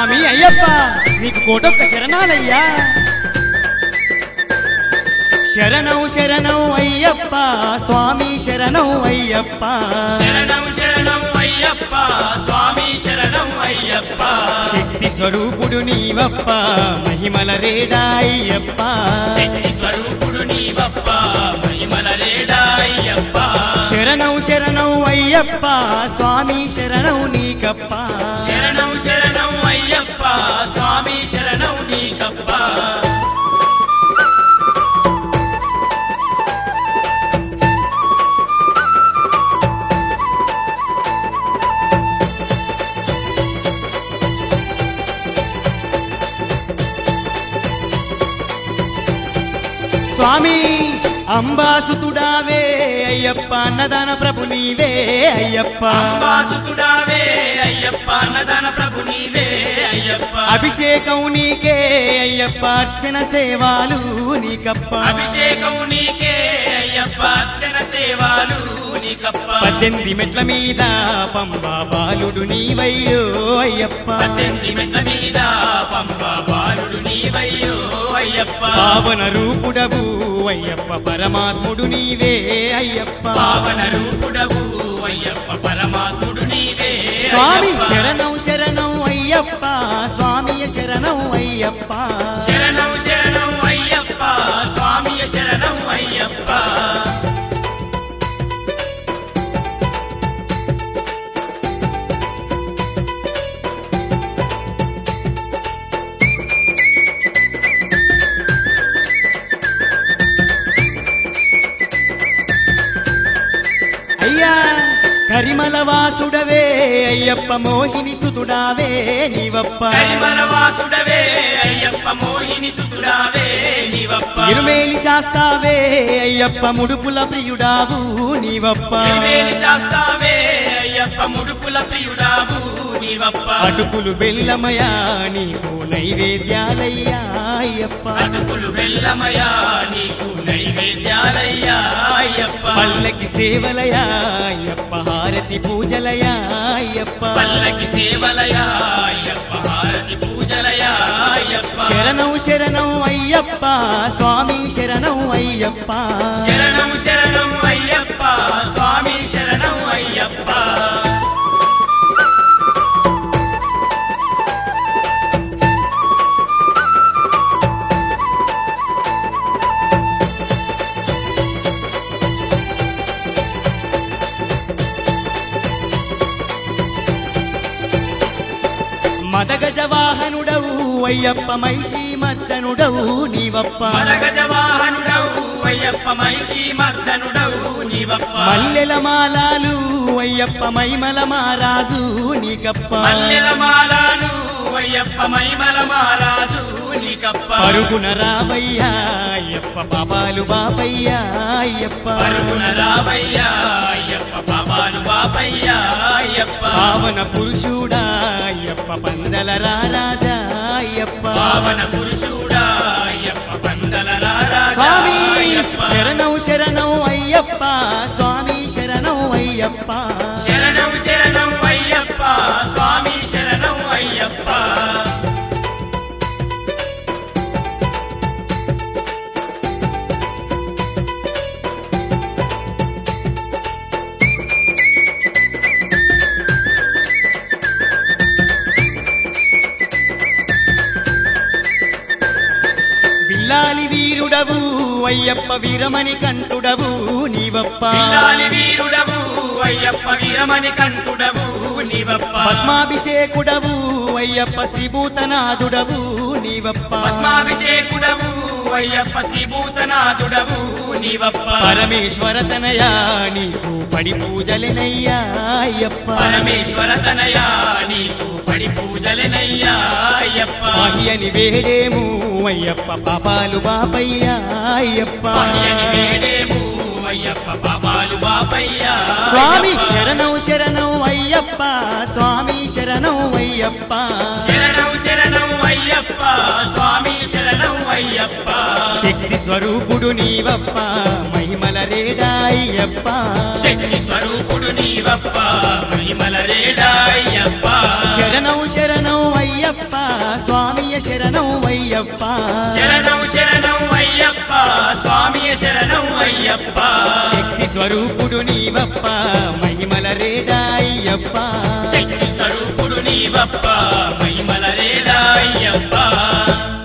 స్వామి అయ్యప్ప నీకు కోటొక్క శరణాలయ్యా శరణం శరణం అయ్యప్ప స్వామి శరణం అయ్యప్ప శరణం శరణం అయ్యప్ప స్వామి శరణం అయ్యప్ప శక్తి స్వరూపుడు నీవప్ప మహిమల రేడా అయ్యప్ప శక్తి స్వరూపుడు నీవప్ప మహిమల రేడా అయ్యప్ప శరణం శరణం అయ్యప్ప స్వామి శరణం నీకప్ప శరణం శరణం అయ్యప్ప స్వామి శరణం నీకప్ప స్వామి అంబాసుతుడావే అయ్యప్ప అన్నదాన ప్రభు నీవే అయ్యప్ప అంబాసుతుడావే అయ్యప్ప అన్నదాన ప్రభు నీవే అయ్యప్ప అభిషేకం నీకే అయ్యప్ప అర్చన సేవాలు నీకప్ప అభిషేకం నీకే అయ్యప్ప అర్చన సేవలు నీకప్ప పద్దెనిమిది మెట్ల మీద పంబా బాలుడు నీవయ్యో అయ్యప్ప పద్దెనిమిది మెట్ల మీద పంప బాలుడు నీవయ్యో అయ్యప్ప పావన రూపుడవు అయ్యప్ప పరమాత్ముడు నీవే అయ్యప్ప పావన రూపుడవు అయ్యప్ప పరమాత్ముడు నీవే స్వామి అయ్యప్ప. శరణం శరణం అయ్యప్ప స్వామి శరణం అయ్యప్ప శరణం శరణం అయ్యప్ప స్వామి శరణం అయ్యప్ప అయ్యా కరిమల వాసుడవే అయ్యప్ప మోహిని సుతుడావే నీవప్ప కరిమల వాసుడవే అయ్యప్ప మోహిని సుతుడావే నీవప్ప ఇరుమేలి శాస్తావే అయ్యప్ప ముడుపుల ప్రియుడావు నీవప్ప తిరుమేని శాస్తావే అయ్యప్ప ముడుపుల ప్రియుడావు నీవప్ప అటుకులు బెల్లమయా నీకు నైవేద్యాలయ్యా అయ్యప్ప అటుకులు బెల్లమయా నీకు నైవేద్యాలయ్యా అయ్యప్ప పల్లకి సేవలయా అయ్యప్ప హారతి పూజలయా అయ్యప్ప పల్లకి సేవలయా అయ్యప్ప హారతి పూజలయా అయ్యప్ప శరణం శరణం అయ్యప్ప స్వామి శరణం అయ్యప్ప శరణం శరణం అయ్యప్ప స్వామి శరణం అయ్యప్ప మదగజ వాహనుడవు అయ్యప్ప మైషి మద్దనుడవు నీవప్ప మరగజ వాహనుడవు అయ్యప్ప మహిషి మర్దనుడవు నీవప్ప మల్లెల మాలాలు అయ్యప్ప మైమల మారాజు నీకప్ప మల్లెల మాలాలు అయ్యప్ప మైమల మారాజు నీకప్ప పరుగున రావయ్యా అయ్యప్ప పాపాలు బాపయ్యా అయ్యప్ప పరుగున రావయ్యా అయ్యప్ప పాపాలు బాపయ్యా అయ్యప్ప పావన పురుషుడా అయ్యప్ప పందల రారాజా అయ్యప్ప పావన పురుషుడా అయ్యప్ప పందల రారాజా స్వామి అయ్యప్ప శరణం శరణం అయ్యప్ప స్వామి శరణం అయ్యప్ప శరణం శరణం అయ్యప్ప స్వామి శరణం అయ్యప్ప బిల్లాలి వీరుడవు అయ్యప్ప వీరమణి కంటుడవు నీవప్ప పిల్లాలి వీరుడవు అయ్యప్ప వీరమణి కంటుడవు నీవప్ప పద్మాభిషేకుడవు అయ్యప్ప శ్రీభూతనాథుడవు నీవప్ప భస్మాభిషేకుడవు అయ్యప్ప శ్రీభూతనాథుడవు నీవప్ప పరమేశ్వర తనయా నీకు పడి పూజలెనయ్యా అయ్యప్ప పరమేశ్వర తనయా నీకు పడి పూజలనయ్యా అయ్యప్ప మహియని వేడేము అయ్యప్ప పాపాలు బాపయ్యా అయ్యప్ప పాయని వేడేము అయ్యప్ప పాపాలు బాపయ్యా స్వామి అయ్యప్ప. శరణం శరణం అయ్యప్ప స్వామి శరణం అయ్యప్ప శరణం శరణం అయ్యప్ప స్వామి శరణం అయ్యప్ప శక్తి స్వరూపుడు నీవప్ప మహిమల రేడా అయ్యప్ప శక్తి స్వరూపుడు నీవప్ప మహిమల రేడా అయ్యప్ప శరణం శరణం అయ్యప్ప అయ్యప్ప శరణం శరణం అయ్యప్ప స్వామియ శరణం అయ్యప్ప శక్తి స్వరూపుడు నీవప్ప మహిమల రేడా అయ్యప్ప శక్తి స్వరూపుడు నీవప్ప మహిమల రేడా అయ్యప్ప